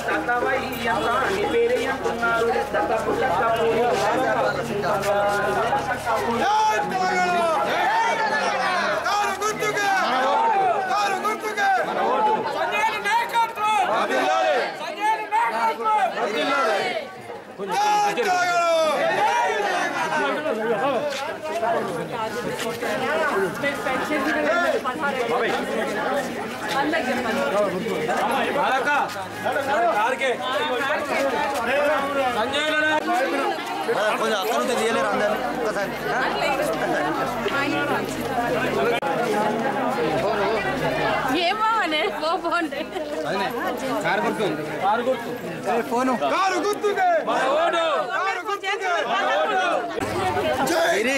తతవయ్యంత నీ పేరే అంటున్నారు తతపుల్ల తప్పులు కొంచెం అక్కడ నుంచి తీయలేరు అందరు ఒక్కసారి ఏమో అనే పోపోండి ఫోను ఇది,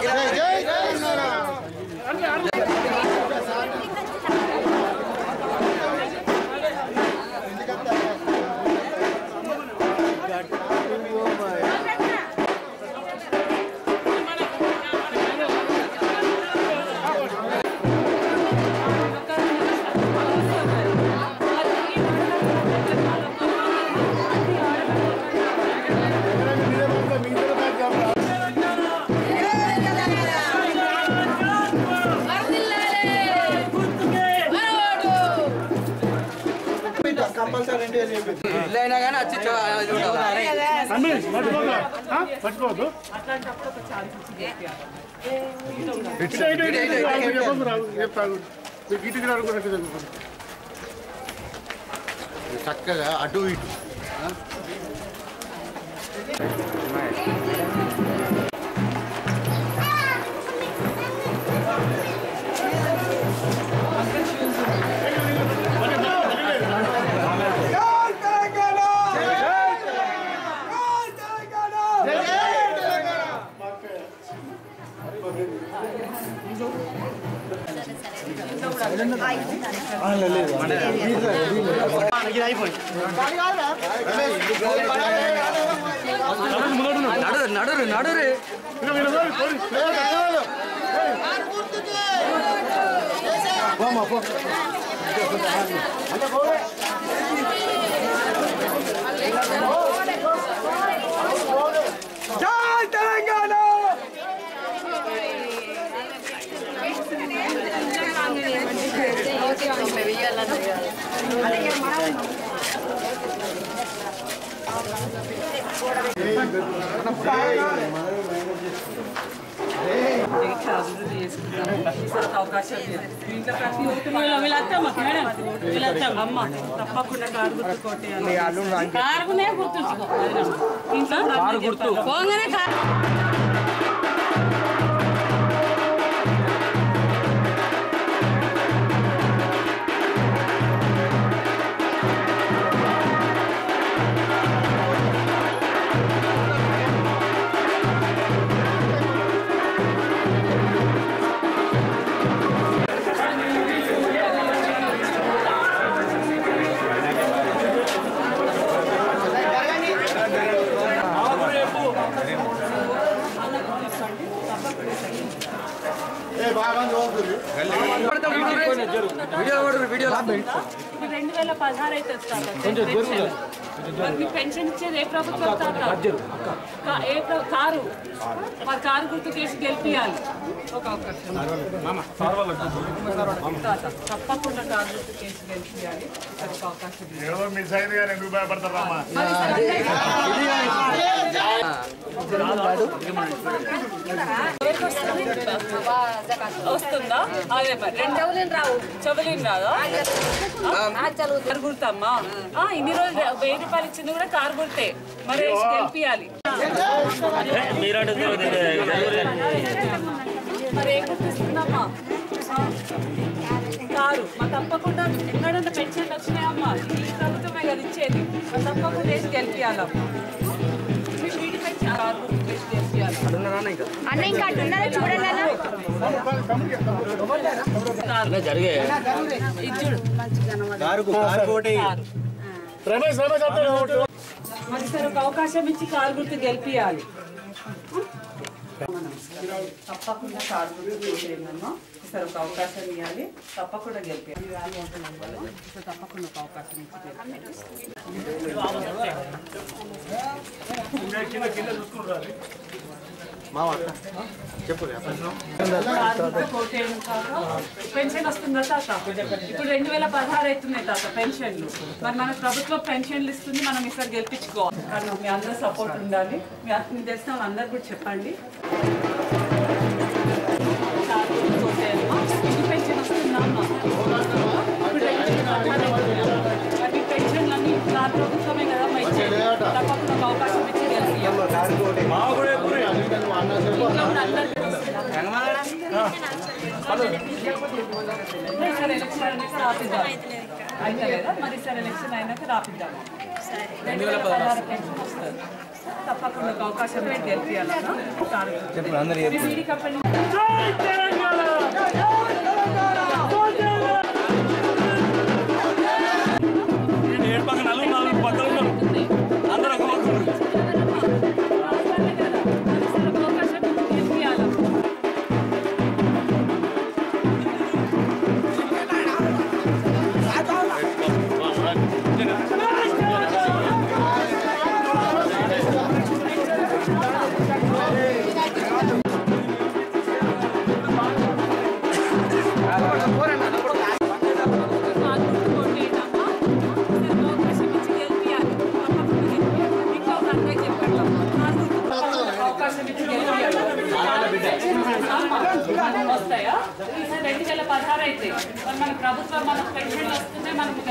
ఇట్లయినా కానీ వచ్చి చూ- ఇది ఉండదు. చక్కగా అటు ఇటు నడురు నడురు నడురు అమ్మ తప్పకుండా కారు గుర్తు కొట్టేయాలి కారునే గుర్తుంచుకో ఇంట్లో కారు గుర్తు పోగానే కారు వీడియో కొడురు వీడియో ఇప్పుడు రెండు వేల పదహారు అయితే వస్తాను మరి మీకు పెన్షన్ ఇచ్చేది ఏ ప్రభుత్వం తాత? కా- ఏ ప్ర- కారు మరి కారు గుర్తు కేసు గెలిపియాలి ఒక అవకాశం తాత, తప్పకుండా కారు గుర్తు కేసు గెలిపియాలి ఇక్కడ ఒక అవకాశం ఇవ్వండి. మిస్ అయింది కానీ ఎందుకు భయపడతారమ్మా మరి సంజయ్ ఎవరికి వస్తుంది? వస్తుందా అదే మరి రెండు చెవులిన్ రావు చెవులిన్ రాదా కారు గుర్తమ్మా ఆ, ఇన్ని రోజులు వెయ్యి రూపాయలు ఇచ్చింది కూడా కారు గుర్తే మరి గెలిపియాలి మరి ఏం గుర్తిస్తుందమ్మా కారు మా తప్పకుండా ఎక్కడన్నా పెన్షన్లు వచ్చినాయమ్మా ఈ ప్రభుత్వమే కదా ఇచ్చేది మా తప్పకుండా వేసి గెలిపియాలమ్మా మీ వీడి పెన్షన్ కారు గుర్తు వేసి గెలిపియాలి అన్న ఇంకా అట్టున్నారా చూడండి అన్న జరిగే కారుకు కారు ఒకటి కారు మరి సార్ ఒక అవకాశం ఇచ్చి కారు గుర్తు గెలిపియాలి తప్పకుండా కారు గుర్తు చేసేయండమ్మా ఒకసారి ఒక అవకాశం ఇవ్వాలి తప్పకుండా గెలిపి తప్పకుండా ఒక అవకాశం ఇచ్చి పెన్షన్ వస్తుందా తాత ఇప్పుడు రెండు వేల పదహారు అవుతున్నాయి తాత పెన్షన్లు మరి మన ప్రభుత్వం పెన్షన్లు ఇస్తుంది మనం ఈసారి గెలిపించుకోవాలి కానీ మీ అందరూ సపోర్ట్ ఉండాలి మీ అతను మీకు తెలిసిన వాళ్ళందరూ కూడా చెప్పండి ఇది పెన్షన్ వస్తుందా అమ్మా? ఇప్పుడు రెండు వేల పదహారు అవుతున్నాయి. మరి మీ పెన్షన్లన్నీ నా ప్రభుత్వమే కదా మా ఇచ్చేది తప్పకుండా ఒక అవకాశం ఇచ్చి గెలిపియాలి ఇంట్లో ఉన్న అందరికీ ఈసారి ఎలక్షన్ అయినాక రాపిద్దాం అయితే లేదా మరి ఈసారి ఎలక్షన్ అయినాక రాపిద్దాం రెండు వేల పదహారు పెన్షన్ వస్తుంది తప్పకుండా ఒక అవకాశం పెట్టి గెలిపియాలన్నా మీ మీడి కంపెనీ అవకాశం గెలిపియాలి వస్తాయా ఈసారి రెండు వేల పదహారు అయితే మరి మన ప్రభుత్వం మన పెన్షన్ వస్తుంది మనకు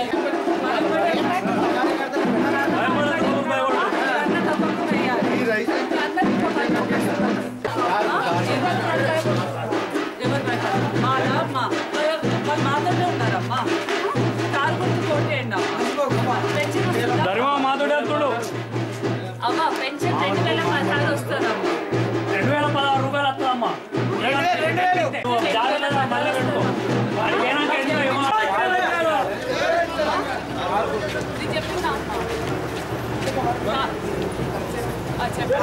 మాతోనే ఉన్నారమ్మా కారు గుర్తు కోటేయండి అమ్మా పెన్షన్ వస్తుందా? మాధుడేతుడు అమ్మా పెన్షన్ రెండు వేల పదహారు వస్తుందమ్మా రెండు వేల పదహారు రూపాయలు వస్తుందమ్మా జాగ్రత్తగా మళ్ళీ పెట్టుకో వాడికి ఏనాక ఎందుకో ఏమో. ఇది చెప్తున్నా అమ్మా ఆ, చెప్పండి.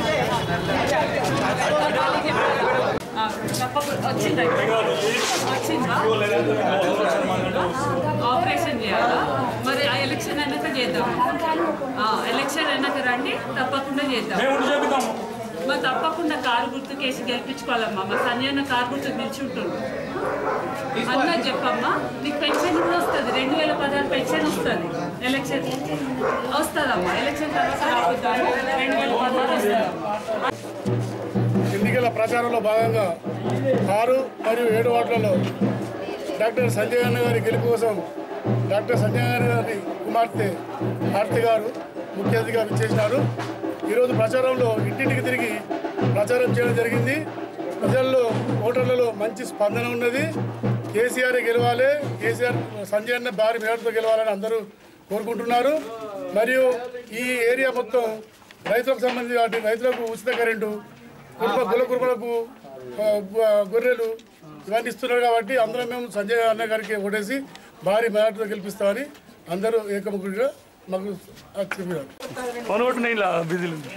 ఆ, తప్పకుండా వచ్చిందా వచ్చిందా ఆపరేషన్ చేయాలా మరి ఆ ఎలక్షన్ అయినాక చేద్దాం ఆ, ఎలక్షన్ అయినాక రండి తప్పకుండా చేద్దాం మేము ఉండి చెబుతాము మరి తప్పకుండా కారు గుర్తు కేసు గెలిపించుకోవాలమ్మా మా సంజయ్ కారు గుర్తు నిలిచి ఉంటుంది అన్నా చెప్పమ్మా నీకు పెన్షన్ కూడా వస్తుంది రెండు వేల పదహారు పెన్షన్ వస్తుంది ఎలక్షన్ వస్తుందమ్మా ఎలక్షన్ తర్వాత రాబోతాము రెండు వేల పదహారు వస్తుందమ్మా ఎన్నికల ప్రచారంలో భాగంగా ఆరు మరియు ఏడు వార్డులలో డాక్టర్ సంజయ్ అన్న గారి గెలుపు కోసం డాక్టర్ సంజయ్ అన్న గారి కుమార్తె భారతి గారు ముఖ్య అతిథిగా విచ్చేసినారు ఈరోజు ప్రచారంలో ఇంటింటికి తిరిగి ప్రచారం చేయడం జరిగింది ప్రజల్లో ఓటర్లలో మంచి స్పందన ఉన్నది కేసీఆర్ గెలవాలి కేసీఆర్ సంజయ్ అన్న భారీ మేడతో గెలవాలని అందరూ కోరుకుంటున్నారు మరియు ఈ ఏరియా మొత్తం రైతులకు సంబంధించి వాటి రైతులకు ఉచిత కరెంటు కుటుంబ కుల కుటుంబాలకు ఆ, గు- గొర్రెలు ఇవన్నీ ఇస్తున్నారు కాబట్టి అందరం మేము సంజయ్ అన్న గారికి ఓటేసి భారీ మేడతో గెలిపిస్తామని అందరూ ఏకముఖుడిగా మాకు చెప్పినారు పనోటు నేను బిజీలు ఉంది.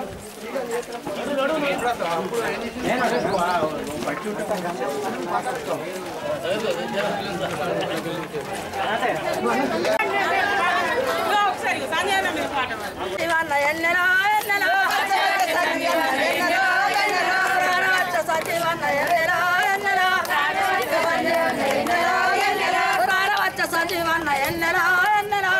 శివన్న ఎన్నెలా ఎన్నెలా సత్యవన్న ఎన్నెలా ఎన్నెలా రారవచ్చ సత్యవన్న ఎన్నెలా ఎన్నెలా రారవచ్చ సత్యవన్న ఎన్నెలా ఎన్నెలా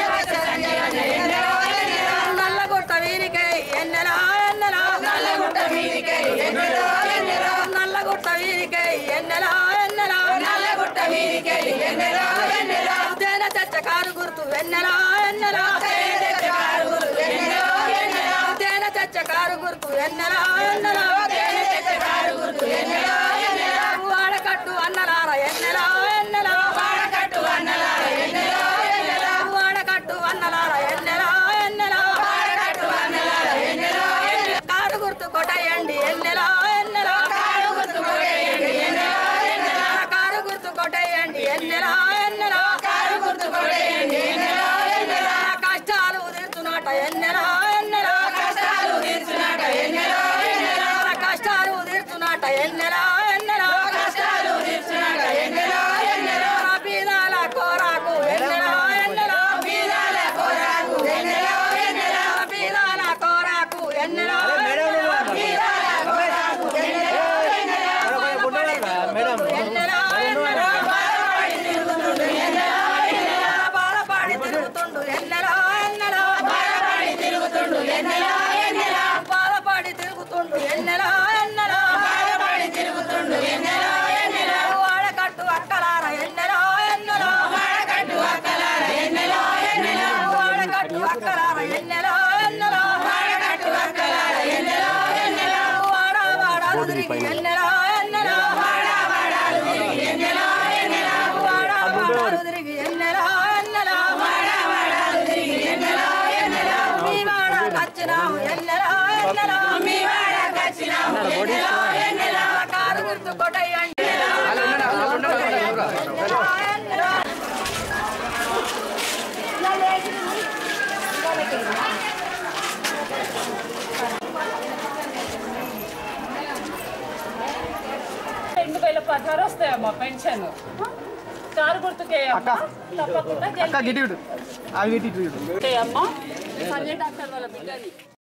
నల్లగుట్ట వీరికై ఎన్నెలా ఎన్నెలా నల్లగుట్ట వీరికై ఎన్నెలా ఎన్నెలా నల్లగుట్ట వీరికై ఎన్నెలా ఎన్నెలా నల్లగుట్ట వీరికై ఎన్నెలా ఎన్నెలా తేనె తెచ్చ కారు గుర్తు వెన్నెలా ఎన్నెలా తేనె తెచ్చ కారు గుర్తు వెన్నెలా ఎన్నెలా తేనె తెచ్చ కారు గుర్తు వెన్నెలా ఎన్నెలా తేనె తెచ్చ కారు గుర్తు ఎన్నెలా ఎన్నెలా వాడకట్టు అన్నలార ఎన్నెలా ఎన్నెలా వాడకట్టు అన్నలార ఎన్నెలా ఎన్నెలా వాడకట్టు అన్నలార ఎన్నెలా ఎన్నెలా వాడకట్టు అన్నలార ఎన్నెలా ఎన్నెలా కారు గుర్తు కొట్టయండి ఎన్నెలా ఎన్నెలా కారు గుర్తు కొట్టయండి ఎన్నెలా ఎన్నెలా కారు గుర్తు కొట్టయండి ఎన్నెలా ఎన్నెలా కారు గుర్తు కొట్టయండి ఎన్నెలా ఎన్నెలా కష్టాలు తీర్చునాట ఎన్నెలా ఎన్నెలా కష్టాలు తీర్చునాట ఎన్నెలా ఎన్నెలా కష్టాలు తీర్చునాట ఎన్నెలా ఎన్నెలా కష్టాలు వాడాలు తిరిగి ఎన్నెలా ఎన్నెలా వాడా వాడాలు తిరిగి ఎన్నెలా ఎన్నెలా వాడా వాడాలు తిరిగి ఎన్నెలా ఎన్నెలా వాడా వాడాలు తిరిగి ఎన్నెలా ఎన్నెలా మీ వాడ కచ్చినాము ఎన్నెలా ఎన్నెలా మీ వాడ కచ్చినాము ఎన్నెలా ఎన్నెలా కారు గుర్తు కొట్టయ్యండి రెండు వేల పదహారు వస్తాయమ్మా పెన్షన్ కారు గుర్తుకే తప్పకుండా గెలిపి- గిటి అవి గిటి అమ్మా సంజయ్ డాక్టర్ వాళ్ళ బిడ్డని